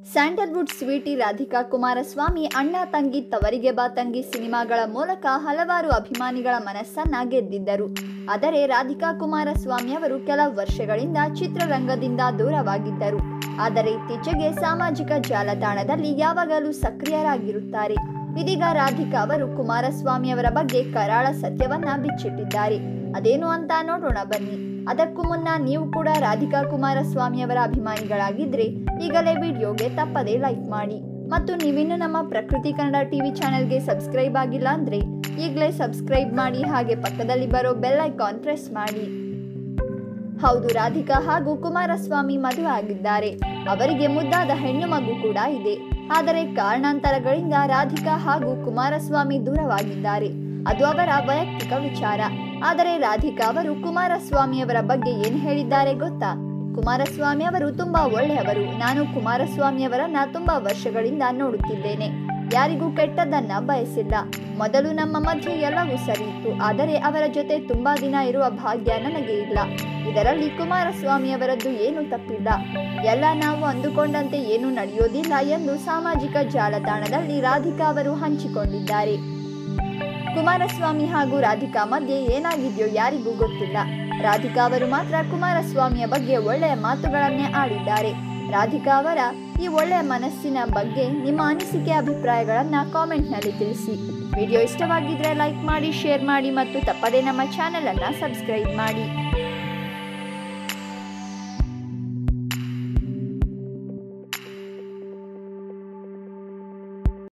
Sandalwood Sweety Radhika Kumaraswamy ಅಣ್ಣ ತಂಗಿ ತವರಿಗೆ ಬಾ ತಂಗಿ ಸಿನಿಮಾಗಳ ಮೂಲಕ ಹಲವಾರು ಅಭಿಮಾನಿಗಳ ಮನಸ್ಸನ್ನ ಗೆದ್ದಿದ್ದರು ಆದರೆ ರಾಧಿಕಾ ಕುಮಾರಸ್ವಾಮಿ ಅವರು ಕೆಲ ವರ್ಷಗಳಿಂದ ಚಿತ್ರರಂಗದಿಂದ ದೂರವಾಗಿದ್ದರು ಆದರೆ ಇತ್ತೀಚೆಗೆ ಸಾಮಾಜಿಕ ಜಾಲತಾಣದಲ್ಲಿ ಯಾವಾಗಲೂ ಸಕ್ರಿಯರಾಗಿರುತ್ತಾರೆ ಇದೀಗ ರಾಧಿಕಾ ಅವರು ಕುಮಾರಸ್ವಾಮಿ ಅವರ ಬಗ್ಗೆ ಕರಾಳ ಸತ್ಯವನ್ನ ಬಿಚ್ಚಿಟ್ಟಿದ್ದಾರೆ ಅದೇನು ಅಂತ ನೋಡೋಣ ಬನ್ನಿ ಅದಕ್ಕೂ ಮುನ್ನ ನೀವು ಕೂಡ ರಾಧಿಕಾ ಕುಮಾರಸ್ವಾಮಿ ಅವರ ಅಭಿಮಾನಿಗಳಾಗಿದ್ರೆ ಈಗಲೇ ವಿಡಿಯೋಗೆ ತಪ್ಪದೇ ಲೈಕ್ ಮಾಡಿ ಮತ್ತು ನೀವಿನ್ನು ನಮ್ಮ ಪ್ರಕೃತಿ ಕನ್ನಡ ಟಿವಿ ಚಾನೆಲ್ಗೆ ಸಬ್ಸ್ಕ್ರೈಬ್ ಆಗಿಲ್ಲ ಅಂದ್ರೆ ಈಗಲೇ ಸಬ್ಸ್ಕ್ರೈಬ್ ಮಾಡಿ ಹಾಗೆ ಪಕ್ಕದಲ್ಲಿ ಬರೋ ಬೆಲ್ ಐಕಾನ್ ಪ್ರೆಸ್ ಮಾಡಿ ಹೌದು ರಾಧಿಕಾ ಹಾಗೂ ಕುಮಾರಸ್ವಾಮಿ ಮದುವೆ ಆಗಿದ್ದಾರೆ ಅವರಿಗೆ ಮುದ್ದಾದ ಹೆಣ್ಣು ಮಗು ಕೂಡ ಇದೆ ಆದರೆ ಕಾರಣಾಂತರಗಳಿಂದ ರಾಧಿಕಾ ಹಾಗೂ ಕುಮಾರಸ್ವಾಮಿ ದೂರವಾಗಿದ್ದಾರೆ ಅದು ಅವರ ವೈಯಕ್ತಿಕ ವಿಚಾರ ಆದರೆ ರಾಧಿಕಾ ಅವರು ಕುಮಾರಸ್ವಾಮಿ ಅವರ ಬಗ್ಗೆ ಏನು ಹೇಳಿದ್ದಾರೆ ಗೊತ್ತಾ ಕುಮಾರಸ್ವಾಮಿ ಅವರು ತುಂಬಾ ಒಳ್ಳೆಯವರು ನಾನು ಕುಮಾರಸ್ವಾಮಿ ಅವರನ್ನ ತುಂಬಾ ವರ್ಷಗಳಿಂದ ನೋಡುತ್ತಿದ್ದೇನೆ ಯಾರಿಗೂ ಕೆಟ್ಟದನ್ನ ಬಯಸಿಲ್ಲ ಮೊದಲು ನಮ್ಮ ಮಧ್ಯೆ ಎಲ್ಲವೂ ಸರಿ ಇತ್ತು ಆದರೆ ಅವರ ಜೊತೆ ತುಂಬಾ ದಿನ ಇರುವ ಭಾಗ್ಯ ನನಗೆ ಇಲ್ಲ ಇದರಲ್ಲಿ ಕುಮಾರಸ್ವಾಮಿ ಅವರದ್ದು ಏನು ತಪ್ಪಿಲ್ಲ ಎಲ್ಲ ನಾವು ಅಂದುಕೊಂಡಂತೆ ಏನು ನಡೆಯೋದಿಲ್ಲ ಎಂದು ಸಾಮಾಜಿಕ ಜಾಲತಾಣದಲ್ಲಿ ರಾಧಿಕಾ ಅವರು ಹಂಚಿಕೊಂಡಿದ್ದಾರೆ ಕುಮಾರಸ್ವಾಮಿ ಹಾಗೂ ರಾಧಿಕಾ ಮಧ್ಯೆ ಏನಾಗಿದೆಯೋ ಯಾರಿಗೂ ಗೊತ್ತಿಲ್ಲ ರಾಧಿಕಾ ಅವರು ಮಾತ್ರ ಕುಮಾರಸ್ವಾಮಿಯ ಬಗ್ಗೆ ಒಳ್ಳೆಯ ಮಾತುಗಳನ್ನೇ ಆಡಿದ್ದಾರೆ ರಾಧಿಕಾ ಅವರ ಈ ಒಳ್ಳೆಯ ಮನಸ್ಸಿನ ಬಗ್ಗೆ ನಿಮ್ಮ ಅನಿಸಿಕೆ ಅಭಿಪ್ರಾಯಗಳನ್ನ ಕಾಮೆಂಟ್ನಲ್ಲಿ ತಿಳಿಸಿ ವಿಡಿಯೋ ಇಷ್ಟವಾಗಿದ್ರೆ ಲೈಕ್ ಮಾಡಿ ಶೇರ್ ಮಾಡಿ ಮತ್ತು ತಪ್ಪದೇ ನಮ್ಮ ಚಾನೆಲ್ ಅನ್ನ ಸಬ್ಸ್ಕ್ರೈಬ್ ಮಾಡಿ